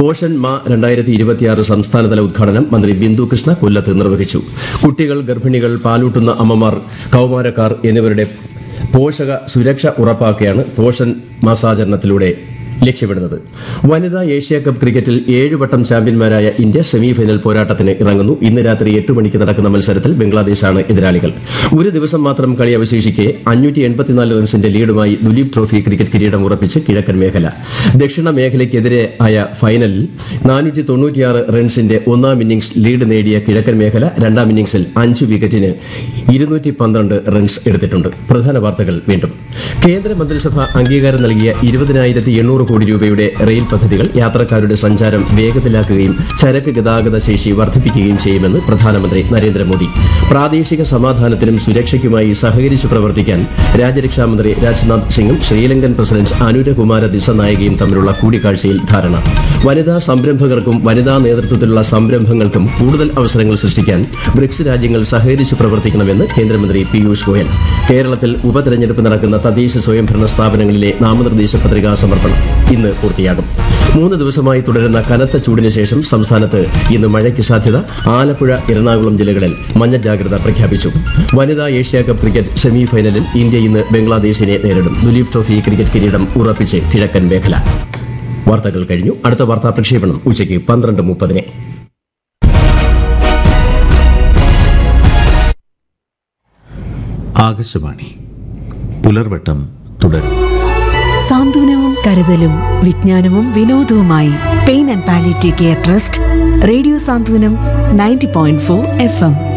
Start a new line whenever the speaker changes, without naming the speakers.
portion മാ രണ്ടായിരത്തി ഇരുപത്തിയാറ് സംസ്ഥാനതല ഉദ്ഘാടനം മന്ത്രി ബിന്ദു കൃഷ്ണ കൊല്ലത്ത് നിർവഹിച്ചു കുട്ടികൾ ഗർഭിണികൾ പാലൂട്ടുന്ന അമ്മമാർ കൌമാരക്കാർ എന്നിവരുടെ പോഷക സുരക്ഷ ഉറപ്പാക്കുകയാണ് പോഷൻ മാസാചരണത്തിലൂടെ ലക്ഷ്യമിടുന്നത് വനിതാ ഏഷ്യ കപ്പ് ക്രിക്കറ്റിൽ ഏഴ് വട്ടം ചാമ്പ്യന്മാരായ ഇന്ത്യ സെമിഫൈനൽ പോരാട്ടത്തിന് ഇറങ്ങുന്നു ഇന്ന് രാത്രി എട്ട് മണിക്ക് നടക്കുന്ന മത്സരത്തിൽ ബംഗ്ലാദേശാണ് എതിരാളികൾ ഒരു ദിവസം മാത്രം കളി അവശേഷിക്കെ അഞ്ഞൂറ്റി എൺപത്തിനാല് റൺസിന്റെ ലീഡുമായി ദുലീപ് ട്രോഫി ക്രിക്കറ്റ് കിരീടം ഉറപ്പിച്ച് കിഴക്കൻ മേഖല ദക്ഷിണ മേഖലയ്ക്കെതിരെ ആയ ഫൈനലിൽ നാനൂറ്റി തൊണ്ണൂറ്റിയാറ് റൺസിന്റെ ഒന്നാം ഇന്നിംഗ്സ് ലീഡ് നേടിയ കിഴക്കൻ മേഖല രണ്ടാം ഇന്നിംഗ്സിൽ അഞ്ച് വിക്കറ്റിന് ഇരുന്നൂറ്റി പന്ത്രണ്ട് റൺസ് എടുത്തിട്ടുണ്ട് പ്രധാന വാർത്തകൾ വീണ്ടും കേന്ദ്ര മന്ത്രിസഭ അംഗീകാരം നൽകിയ ഇരുപതിനായിരത്തി എണ്ണൂറ് കോടി രൂപയുടെ റെയിൽ പദ്ധതികൾ യാത്രക്കാരുടെ സഞ്ചാരം വേഗത്തിലാക്കുകയും ചരക്ക് ഗതാഗത ശേഷി വർദ്ധിപ്പിക്കുകയും ചെയ്യുമെന്ന് പ്രധാനമന്ത്രി നരേന്ദ്രമോദി പ്രാദേശിക സമാധാനത്തിനും സുരക്ഷയ്ക്കുമായി സഹകരിച്ചു പ്രവർത്തിക്കാൻ രാജ്യരക്ഷാമന്ത്രി രാജ്നാഥ് സിംഗും ശ്രീലങ്കൻ പ്രസിഡന്റ് അനുരകുമാര ദിസനായകയും തമ്മിലുള്ള കൂടിക്കാഴ്ചയിൽ ധാരണ വനിതാ സംരംഭകർക്കും വനിതാ നേതൃത്വത്തിലുള്ള സംരംഭങ്ങൾക്കും കൂടുതൽ അവസരങ്ങൾ സൃഷ്ടിക്കാൻ ബ്രിക്സ് രാജ്യങ്ങൾ സഹകരിച്ചു പ്രവർത്തിക്കണമെന്ന് കേന്ദ്രമന്ത്രി പീയൂഷ് ഗോയൽ കേരളത്തിൽ ഉപതെരഞ്ഞെടുപ്പ് നടക്കുന്ന തദ്ദേശ സ്വയംഭരണ സ്ഥാപനങ്ങളിലെ നാമനിർദ്ദേശ പത്രികാ സമർപ്പണം ഇന്ന് പൂർത്തിയാകും മൂന്ന് ദിവസമായി തുടരുന്ന കനത്ത ചൂടിന് ശേഷം സംസ്ഥാനത്ത് ഇന്ന് മഴയ്ക്ക് സാധ്യത ആലപ്പുഴ എറണാകുളം ജില്ലകളിൽ മഞ്ഞ ജാഗ്രത പ്രഖ്യാപിച്ചു വനിതാ ഏഷ്യ കപ്പ് ക്രിക്കറ്റ് സെമി ഫൈനലിൽ ഇന്ത്യ ഇന്ന് ബംഗ്ലാദേശിനെ നേരിടും ദുലീപ് ട്രോഫി ക്രിക്കറ്റ് കിരീടം ഉറപ്പിച്ച് കിഴക്കൻ മേഖല വാർത്തകൾ കഴിഞ്ഞു അടുത്ത വാർത്താ പ്രക്ഷേപണം ഉച്ചയ്ക്ക് പന്ത്രണ്ട് മുപ്പതിന്
ആകാശവാണി പുലർവട്ടം തുടരും
സാന്ത്വനവും കരുതലും വിജ്ഞാനവും വിനോദവുമായി pain and palliative care trust radio Santhwanam ninety point four FM M